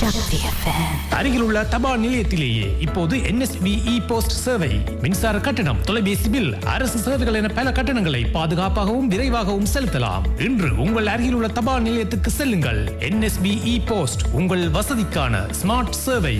சக்தி FM. அருகில் உள்ள தபால் நிலையத்திலேயே இப்போது என்எஸ்பி இ போஸ்ட் சேவை மின்சார கட்டணம் தொலைபேசி பில் அரசு சேவைகள் என பல கட்டணங்களை பாதுகாப்பாகவும் விரைவாகவும் செலுத்தலாம் இன்று உங்கள் அருகில் உள்ள தபால் நிலையத்துக்கு செல்லுங்கள் என்எஸ்பி இ போஸ்ட் உங்கள் வசதிக்கான ஸ்மார்ட் சேவை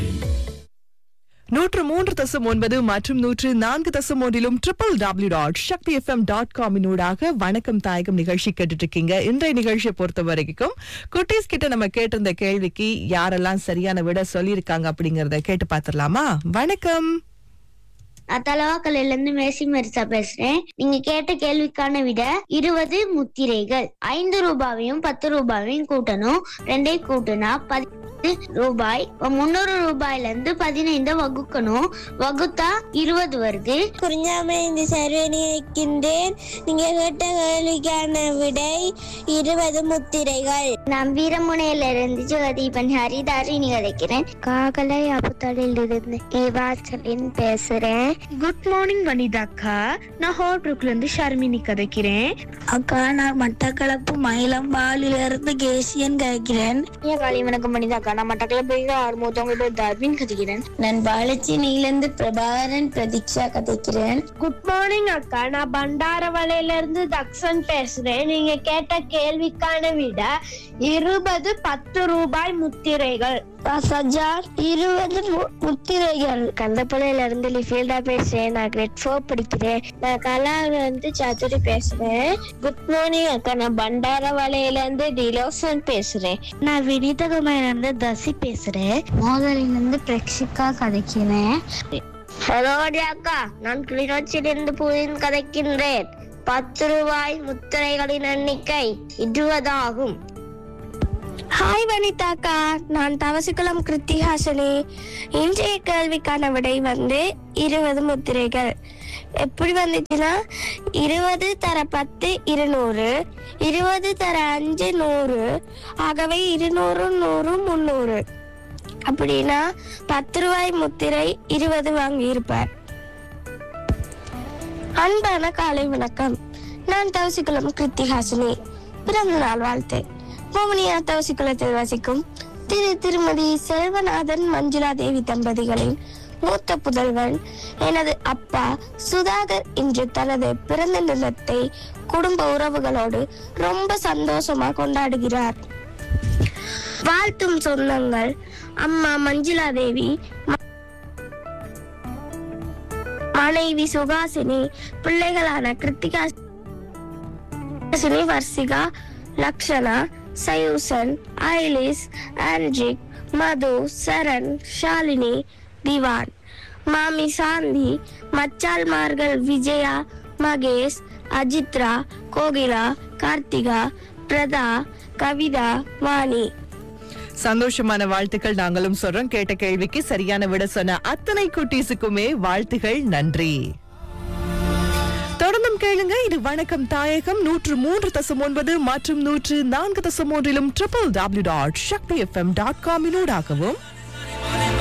நூற்று மூன்று தசம் ஒன்பது மற்றும் நூற்று நான்கு தசம் ஒன்றிலும் triple W dot Sakthi FM dot காமினூடாக வணக்கம் தாயகம் நிகழ்ச்சி கேட்டுட்டு இருக்கீங்க இன்றைய நிகழ்ச்சியை பொறுத்த வரைக்கும் குட்டீஸ் கிட்ட நம்ம கேட்டிருந்த கேள்விக்கு யாரெல்லாம் சரியான விட சொல்லியிருக்காங்க அப்படிங்கறத கேட்டு பார்த்திடலாமா வணக்கம் நான் தலவாக்கல்ல இருந்து மேசி மெரிசா பேசுறேன் நீங்க கேட்ட கேள்விக்கான விட இருபது முத்திரைகள் ஐந்து ரூபாவையும் பத்து ரூபாவையும் கூட்டணும் ரெண்டே கூட்டுனா பத்து ரூபாய் முன்னூறு ரூபாயில இருந்து பதினைந்து வகுக்கணும் வகுத்தா இருபது வருது குறிஞ்சாமை இந்த சர்வனி வைக்கின்றேன் நீங்க கேட்ட கேள்விக்கான விடை இருபது முத்திரைகள் நான் வீரமுனையில இருந்து ஜோதீபன் ஹரிதாரிணி கிடைக்கிறேன் காகலை அபுத்தலில் இருந்து ஏவாச்சலின் பேசுறேன் குட் மார்னிங் வனிதா அக்கா நான் ஹோட்ருக்குல இருந்து ஷர்மினி கதைக்கிறேன் அக்கா நான் மட்டக்களப்பு மயிலம்பாலில இருந்து கேசியன் கேட்கிறேன் காலை வணக்கம் வனிதா அக்கா நான் மட்டக்களப்பு ஆறுமுகத்தவங்க பேர் தர்வின் கதைக்கிறேன் நான் பாலச்சினியிலிருந்து பிரபாகரன் பிரதீக்ஷா கதைக்கிறேன் குட் மார்னிங் அக்கா நான் பண்டாரவளையில இருந்து தக்ஷன் பேசுறேன் நீங்க கேட்ட கேள்விக்கான விட இருபது பத்து ரூபாய் முத்திரைகள் சஜார் இருபது மு- முத்திரைகள் கந்தப்பளையில இருந்து லிஃபீல்டா பேசுறேன் நான் கிரேட் ஃபோர் படிக்கிறேன் நான் கலால இருந்து சதுரி பேசுறேன் குட் மார்னிங் அக்கா நான் பண்டாரவளையில இருந்து டிலோசன் பேசுறேன் நான் வினிதகுமாரில இருந்து தசி பேசுறேன் மோதலில இருந்து பிரக்ஷிகா கதைக்கிறேன் ஹலோ அக்கா நான் கிளிநொச்சியிலிருந்து புதின் கதைக்கின்றேன் பத்து ரூபாய் முத்திரைகளின் எண்ணிக்கை இருபது ஆகும் ஹாய் வனிதாக்கா நான் தவசிக்குளம் கிருத்திஹாசனி இன்றைய கேள்விக்கான விடை வந்து இருபது முத்திரைகள் எப்படி வந்துச்சுன்னா இருபது தர பத்து இருநூறு இருபது தர அஞ்சு நூறு ஆகவே இருநூறு நூறு முந்நூறு அப்படின்னா பத்து ரூபாய் முத்திரை இருபது வாங்கியிருப்பார் அன்பான காலை வணக்கம் நான் தவசிக்குளம் கிருத்திஹாசினி பிறந்த நாள் வாழ்த்து மோகனியா தவசிக்குளத்தில் வசிக்கும் திரு திருமதி செல்வநாதன் மஞ்சுளா தேவி தம்பதிகளின் மூத்த புதல்வன் எனது அப்பா சுதாகர் இன்று தனது பிறந்த தினத்தை குடும்ப உறவுகளோடு ரொம்ப சந்தோஷமா கொண்டாடுகிறார் வாழ்த்தும் சொந்தங்கள் அம்மா மஞ்சுளா தேவி மனைவி சுகாசினி பிள்ளைகளான கிருத்திகா சினி வர்சிகா லக்ஷனா சயூசன் ஐலிஸ் ஆண்ட்ரிக் மது சரண் ஷாலினி திவான் மாமி சாந்தி மச்சால்மார்கள் விஜயா மகேஷ் அஜித்ரா கோகிலா கார்த்திகா பிரதா கவிதா வாணி சந்தோஷமான வாழ்த்துக்கள் நாங்களும் சொல்றோம் கேட்ட கேள்விக்கு சரியான விட சொன்ன அத்தனை குட்டீஸுக்குமே வாழ்த்துகள் நன்றி தொடர்ந்தும் கேளுங்க இது வணக்கம் தாயகம் நூற்று மூன்று தசம் ஒன்பது மற்றும் நூற்று நான்கு தசம் ஒன்றிலும் triple W dot Sakthi FM dot காமினூடாகவும்